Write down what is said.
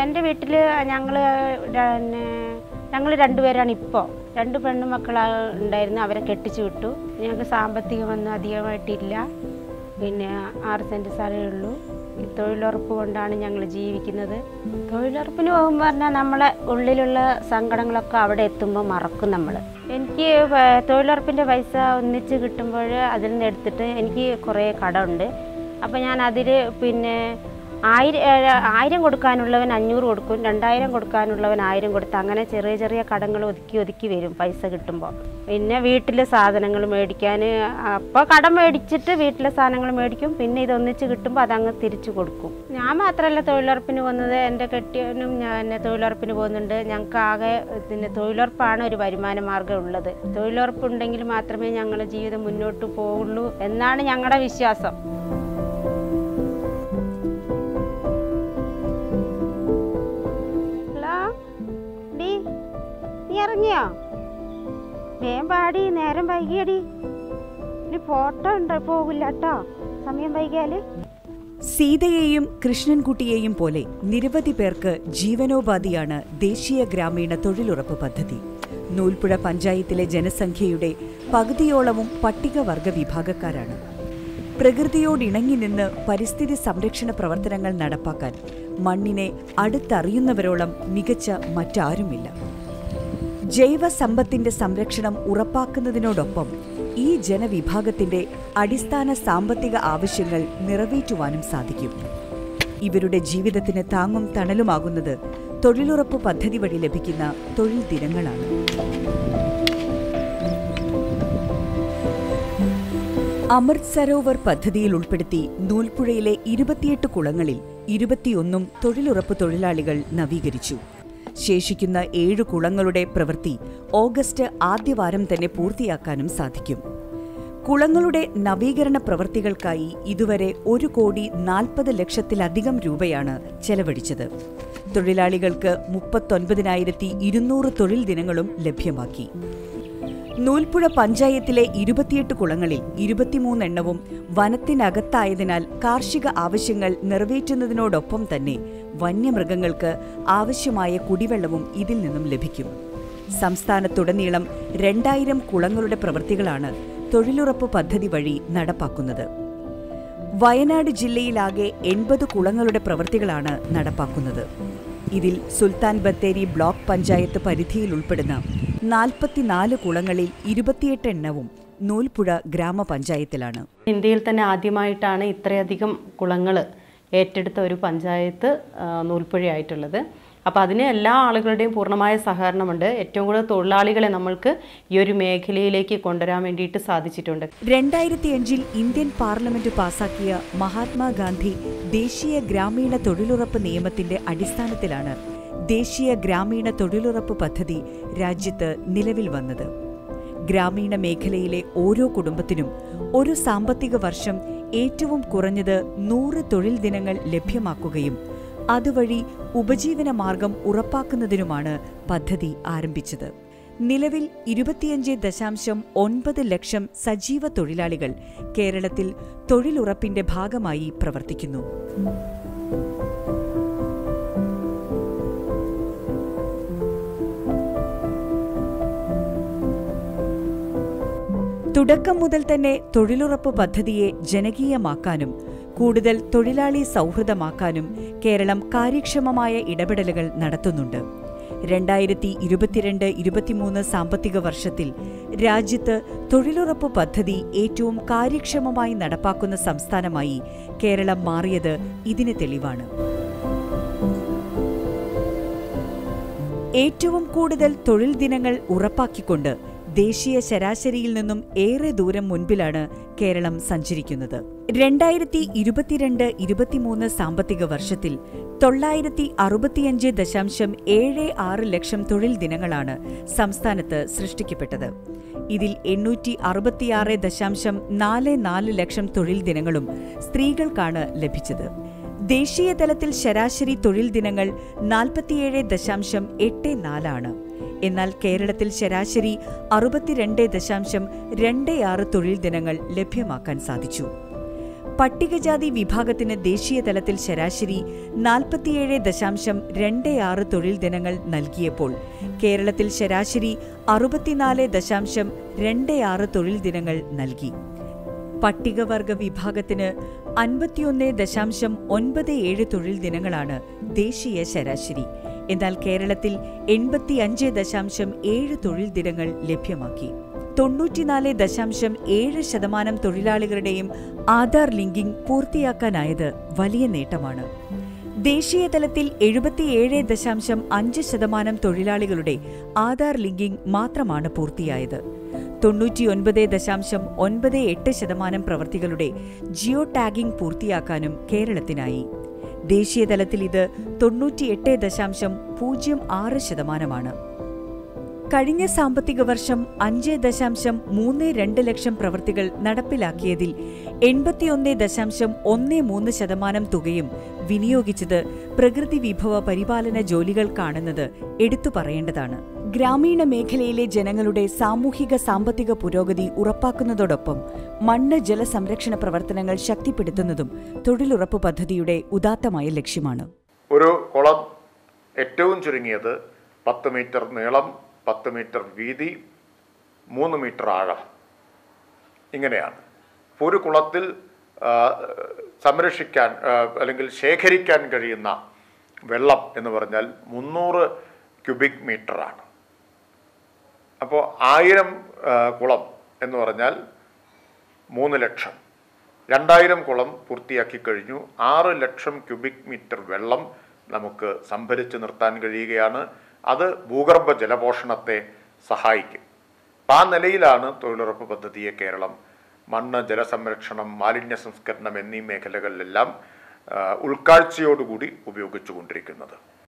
എൻ്റെ വീട്ടിൽ ഞങ്ങൾ പിന്നെ ഞങ്ങൾ രണ്ടുപേരാണ് ഇപ്പോൾ രണ്ട് പെണ്ണുമക്കളാ ഉണ്ടായിരുന്നു അവരെ കെട്ടിച്ചു വിട്ടു ഞങ്ങൾക്ക് സാമ്പത്തികമൊന്നും അധികമായിട്ടില്ല പിന്നെ ആറ് സെൻറ്റ് സ്ഥലമേ ഉള്ളൂ ഈ തൊഴിലുറപ്പ് കൊണ്ടാണ് ഞങ്ങൾ ജീവിക്കുന്നത് തൊഴിലുറപ്പിന് പോകുമ്പോൾ പറഞ്ഞാൽ നമ്മളെ ഉള്ളിലുള്ള സങ്കടങ്ങളൊക്കെ അവിടെ എത്തുമ്പോൾ മറക്കും നമ്മൾ എനിക്ക് പ- തൊഴിലുറപ്പിൻ്റെ പൈസ ഒന്നിച്ച് കിട്ടുമ്പോൾ അതിൽ നിന്ന് എടുത്തിട്ട് എനിക്ക് കുറേ കടമുണ്ട് അപ്പോൾ ഞാൻ അതിൽ പിന്നെ ആയിരം ഏഴ്- ആയിരം കൊടുക്കാനുള്ളവൻ അഞ്ഞൂറ് കൊടുക്കും രണ്ടായിരം കൊടുക്കാനുള്ളവൻ ആയിരം കൊടുത്ത് അങ്ങനെ ചെറിയ ചെറിയ കടങ്ങൾ ഒതുക്കി ഒതുക്കി വരും പൈസ കിട്ടുമ്പോൾ പിന്നെ വീട്ടിലെ സാധനങ്ങൾ മേടിക്കാൻ അപ്പോൾ കടം മേടിച്ചിട്ട് വീട്ടിലെ സാധനങ്ങൾ മേടിക്കും പിന്നെ ഇതൊന്നിച്ച് കിട്ടുമ്പോൾ അതങ്ങ് തിരിച്ചു കൊടുക്കും ഞാൻ മാത്രമല്ല തൊഴിലുറപ്പിന് പോകുന്നത് എൻ്റെ കെട്ടിയവനും ഞാൻ തൊഴിലുറപ്പിന് പോകുന്നുണ്ട് ഞങ്ങൾക്ക് ആകെ പിന്നെ തൊഴിലുറപ്പാണ് ഒരു വരുമാന മാർഗ്ഗം ഉള്ളത് തൊഴിലുറപ്പ് ഉണ്ടെങ്കിൽ മാത്രമേ ഞങ്ങളുടെ ജീവിതം മുന്നോട്ട് പോകുള്ളൂ എന്നാണ് ഞങ്ങളുടെ വിശ്വാസം ഹലോ ഡി നീ ഇറങ്ങിയോ വേഗം പാടി നേരം വൈകിയടി ഇനി ഫോട്ടോ ഉണ്ട് പോകില്ല കേട്ടോ സമയം വൈകിയാല് സീതയെയും കൃഷ്ണൻകുട്ടിയെയും പോലെ നിരവധി പേർക്ക് ജീവനോപാധിയാണ് ദേശീയ ഗ്രാമീണ തൊഴിലുറപ്പ് പദ്ധതി നൂൽപ്പുഴ പഞ്ചായത്തിലെ ജനസംഖ്യയുടെ പകുതിയോളവും പട്ടികവർഗ വിഭാഗക്കാരാണ് പ്രകൃതിയോടിണങ്ങി നിന്ന് പരിസ്ഥിതി സംരക്ഷണ പ്രവർത്തനങ്ങൾ നടപ്പാക്കാൻ മണ്ണിനെ അടുത്തറിയുന്നവരോളം മികച്ച മറ്റാരുമില്ല ജൈവ സമ്പത്തിന്റെ സംരക്ഷണം ഉറപ്പാക്കുന്നതിനോടൊപ്പം ഈ ജനവിഭാഗത്തിന്റെ അടിസ്ഥാന സാമ്പത്തിക ആവശ്യങ്ങൾ നിറവേറ്റുവാനും സാധിക്കും ഇവരുടെ ജീവിതത്തിന് താങ്ങും തണലുമാകുന്നത് തൊഴിലുറപ്പ് പദ്ധതി വഴി ലഭിക്കുന്ന തൊഴിൽ ദിനങ്ങളാണ് അമൃത് സരോവർ പദ്ധതിയിൽ ഉൾപ്പെടുത്തി നൂൽപ്പുഴയിലെ ഇരുപത്തിയെട്ട് കുളങ്ങളിൽ ഇരുപത്തിയൊന്നും തൊഴിലുറപ്പ് തൊഴിലാളികൾ നവീകരിച്ചു ശേഷിക്കുന്ന ഏഴ് കുളങ്ങളുടെ പ്രവൃത്തി ഓഗസ്റ്റ് ആദ്യവാരം തന്നെ പൂർത്തിയാക്കാനും സാധിക്കും കുളങ്ങളുടെ നവീകരണ പ്രവൃത്തികൾക്കായി ഇതുവരെ ഒരു കോടി നാൽപ്പത് ലക്ഷത്തിലധികം രൂപയാണ് ചെലവഴിച്ചത് തൊഴിലാളികൾക്ക് മുപ്പത്തൊൻപതിനായിരത്തി ഇരുന്നൂറ് തൊഴിൽ ദിനങ്ങളും ലഭ്യമാക്കി നൂൽപ്പുഴ പഞ്ചായത്തിലെ ഇരുപത്തിയെട്ട് കുളങ്ങളിൽ ഇരുപത്തിമൂന്നെണ്ണവും വനത്തിനകത്തായതിനാൽ കാർഷിക ആവശ്യങ്ങൾ നിറവേറ്റുന്നതിനോടൊപ്പം തന്നെ വന്യമൃഗങ്ങൾക്ക് ആവശ്യമായ കുടിവെള്ളവും ഇതിൽ നിന്നും ലഭിക്കും സംസ്ഥാനത്തുടനീളം രണ്ടായിരം കുളങ്ങളുടെ പ്രവൃത്തികളാണ് തൊഴിലുറപ്പ് പദ്ധതി വഴി നടപ്പാക്കുന്നത് വയനാട് ജില്ലയിലാകെ എൺപത് കുളങ്ങളുടെ പ്രവൃത്തികളാണ് നടപ്പാക്കുന്നത് ഇതിൽ സുൽത്താൻ ബത്തേരി ബ്ലോക്ക് പഞ്ചായത്ത് പരിധിയിൽ ഉൾപ്പെടുന്ന നാൽപ്പത്തിനാല് കുളങ്ങളിൽ ഇരുപത്തിയെട്ട് എണ്ണവും നൂൽപ്പുഴ ഗ്രാമപഞ്ചായത്തിലാണ് ഇന്ത്യയിൽ തന്നെ ആദ്യമായിട്ടാണ് ഇത്രയധികം കുളങ്ങൾ ഏറ്റെടുത്ത ഒരു പഞ്ചായത്ത് ആ, നൂൽപ്പുഴയായിട്ടുള്ളത് അപ്പോൾ അതിന് എല്ലാ ആളുകളുടെയും പൂർണ്ണമായ സഹകരണമുണ്ട് ഏറ്റവും കൂടുതൽ തൊഴിലാളികളെ നമ്മൾക്ക് ഈ ഒരു മേഖലയിലേക്ക് കൊണ്ടുവരാൻ വേണ്ടിയിട്ട് സാധിച്ചിട്ടുണ്ട് രണ്ടായിരത്തിയഞ്ചിൽ ഇന്ത്യൻ പാർലമെന്റ് പാസാക്കിയ മഹാത്മാഗാന്ധി ദേശീയ ഗ്രാമീണ തൊഴിലുറപ്പ് നിയമത്തിന്റെ അടിസ്ഥാനത്തിലാണ് ദേശീയ ഗ്രാമീണ തൊഴിലുറപ്പ് പദ്ധതി രാജ്യത്ത് നിലവിൽ വന്നത് ഗ്രാമീണ മേഖലയിലെ ഓരോ കുടുംബത്തിനും ഒരു സാമ്പത്തിക വർഷം ഏറ്റവും കുറഞ്ഞത് നൂറ് തൊഴിൽ ദിനങ്ങൾ ലഭ്യമാക്കുകയും അതുവഴി ഉപജീവന മാർഗം ഉറപ്പാക്കുന്നതിനുമാണ് പദ്ധതി ആരംഭിച്ചത് നിലവിൽ ഇരുപത്തിയഞ്ച് ദശാംശം ഒൻപത് ലക്ഷം സജീവ തൊഴിലാളികൾ കേരളത്തിൽ തൊഴിലുറപ്പിന്റെ ഭാഗമായി പ്രവർത്തിക്കുന്നു തുടക്കം മുതൽ തന്നെ തൊഴിലുറപ്പ് പദ്ധതിയെ ജനകീയമാക്കാനും കൂടുതൽ തൊഴിലാളി സൗഹൃദമാക്കാനും കേരളം കാര്യക്ഷമമായ ഇടപെടലുകൾ നടത്തുന്നുണ്ട് രണ്ടായിരത്തി ഇരുപത്തിരണ്ട് ഇരുപത്തിമൂന്ന് സാമ്പത്തിക വർഷത്തിൽ രാജ്യത്ത് തൊഴിലുറപ്പ് പദ്ധതി ഏറ്റവും കാര്യക്ഷമമായി നടപ്പാക്കുന്ന സംസ്ഥാനമായി കേരളം മാറിയത് ഇതിന് തെളിവാണ് ഏറ്റവും കൂടുതൽ തൊഴിൽ ദിനങ്ങൾ ഉറപ്പാക്കിക്കൊണ്ട് ദേശീയ ശരാശരിയിൽ നിന്നും ഏറെ ദൂരം മുൻപിലാണ് കേരളം സഞ്ചരിക്കുന്നത് രണ്ടായിരത്തി ഇരുപത്തിരണ്ട് ഇരുപത്തിമൂന്ന് സാമ്പത്തിക വർഷത്തിൽ തൊള്ളായിരത്തി അറുപത്തിയഞ്ച് ദശാംശം ഏഴ് ആറ് ലക്ഷം തൊഴിൽ ദിനങ്ങളാണ് സംസ്ഥാനത്ത് സൃഷ്ടിക്കപ്പെട്ടത് ഇതിൽ എണ്ണൂറ്റി അറുപത്തിയാറ് ദശാംശം നാല് നാല് ലക്ഷം തൊഴിൽ ദിനങ്ങളും സ്ത്രീകൾക്കാണ് ലഭിച്ചത് ദേശീയ തലത്തിൽ ശരാശരി തൊഴിൽ ദിനങ്ങൾ നാൽപ്പത്തിയേഴ് ദശാംശം എട്ട് നാലാണ് എന്നാൽ കേരളത്തിൽ ശരാശരി അറുപത്തിരണ്ട് ദശാംശം രണ്ട് ആറ് തൊഴിൽ ദിനങ്ങൾ ലഭ്യമാക്കാൻ സാധിച്ചു പട്ടികജാതി വിഭാഗത്തിന് ദേശീയ തലത്തിൽ ശരാശരി നാൽപ്പത്തിയേഴ് ദശാംശം രണ്ട് ആറ് തൊഴിൽ ദിനങ്ങൾ നൽകിയപ്പോൾ കേരളത്തിൽ ശരാശരി അറുപത്തിനാല് ദശാംശം രണ്ട് ആറ് തൊഴിൽ ദിനങ്ങൾ നൽകി പട്ടികവർഗ വിഭാഗത്തിന് അൻപത്തിയൊന്ന് ദശാംശം ഒൻപത് ഏഴ് തൊഴിൽ ദിനങ്ങളാണ് ദേശീയ ശരാശരി എന്നാൽ കേരളത്തിൽ എൺപത്തിയഞ്ച് ദശാംശം ഏഴ് തൊഴിൽ ദിനങ്ങൾ ലഭ്യമാക്കി തൊണ്ണൂറ്റിനാല് ദശാംശം ഏഴ് ശതമാനം തൊഴിലാളികളുടെയും ആധാർ ലിങ്കിംഗ് പൂർത്തിയാക്കാനായത് വലിയ നേട്ടമാണ് ദേശീയ തലത്തിൽ എഴുപത്തിയേഴ് ദശാംശം അഞ്ച് ശതമാനം തൊഴിലാളികളുടെ ആധാർ ലിങ്കിംഗ് മാത്രമാണ് പൂർത്തിയായത് തൊണ്ണൂറ്റിയൊൻപത് ദശാംശം ഒൻപത് എട്ട് ശതമാനം പ്രവർത്തികളുടെ ജിയോ ടാഗിംഗ് പൂർത്തിയാക്കാനും കേരളത്തിനായി ദേശീയ തലത്തിൽ ഇത് തൊണ്ണൂറ്റിയെട്ട് ദശാംശം പൂജ്യം ആറ് ശതമാനമാണ് കഴിഞ്ഞ സാമ്പത്തിക വർഷം അഞ്ച് ദശാംശം മൂന്ന് രണ്ട് ലക്ഷം പ്രവൃത്തികൾ നടപ്പിലാക്കിയതിൽ എൺപത്തിയൊന്ന് ദശാംശം ഒന്ന് മൂന്ന് ശതമാനം തുകയും വിനിയോഗിച്ചത് പ്രകൃതി വിഭവ പരിപാലന ജോലികൾക്കാണെന്നത് എടുത്തു പറയേണ്ടതാണ് ഗ്രാമീണ മേഖലയിലെ ജനങ്ങളുടെ സാമൂഹിക സാമ്പത്തിക പുരോഗതി ഉറപ്പാക്കുന്നതോടൊപ്പം മണ്ണ് ജലസംരക്ഷണ പ്രവർത്തനങ്ങൾ ശക്തിപ്പെടുത്തുന്നതും തൊഴിലുറപ്പ് പദ്ധതിയുടെ ഉദാത്തമായ ലക്ഷ്യമാണ് ഒരു കുളം ഏറ്റവും ചുരുങ്ങിയത് പത്ത് മീറ്റർ നീളം പത്ത് മീറ്റർ വീതി മൂന്ന് മീറ്റർ ആഴം ഇങ്ങനെയാണ് അപ്പോൾ ഒരു കുളത്തിൽ ആ, സംരക്ഷിക്കാൻ ആ, അല്ലെങ്കിൽ ശേഖരിക്കാൻ കഴിയുന്ന വെള്ളം എന്ന് പറഞ്ഞാൽ മുന്നൂറ് ക്യൂബിക് മീറ്ററാണ് അപ്പോൾ ആയിരം ആ, കുളം എന്ന് പറഞ്ഞാൽ മൂന്ന് ലക്ഷം രണ്ടായിരം കുളം പൂർത്തിയാക്കി കഴിഞ്ഞു ആറ് ലക്ഷം ക്യൂബിക് മീറ്റർ വെള്ളം നമുക്ക് സംഭരിച്ച് നിർത്താൻ കഴിയുകയാണ് അത് ഭൂഗർഭ ജലപോഷണത്തെ സഹായിക്കും അപ്പം ആ നിലയിലാണ് തൊഴിലുറപ്പ് പദ്ധതിയെ കേരളം മണ്ണ് ജലസംരക്ഷണം മാലിന്യ സംസ്കരണം എന്നീ മേഖലകളിലെല്ലാം ആ, ഉൾക്കാഴ്ചയോടുകൂടി ഉപയോഗിച്ചുകൊണ്ടിരിക്കുന്നത്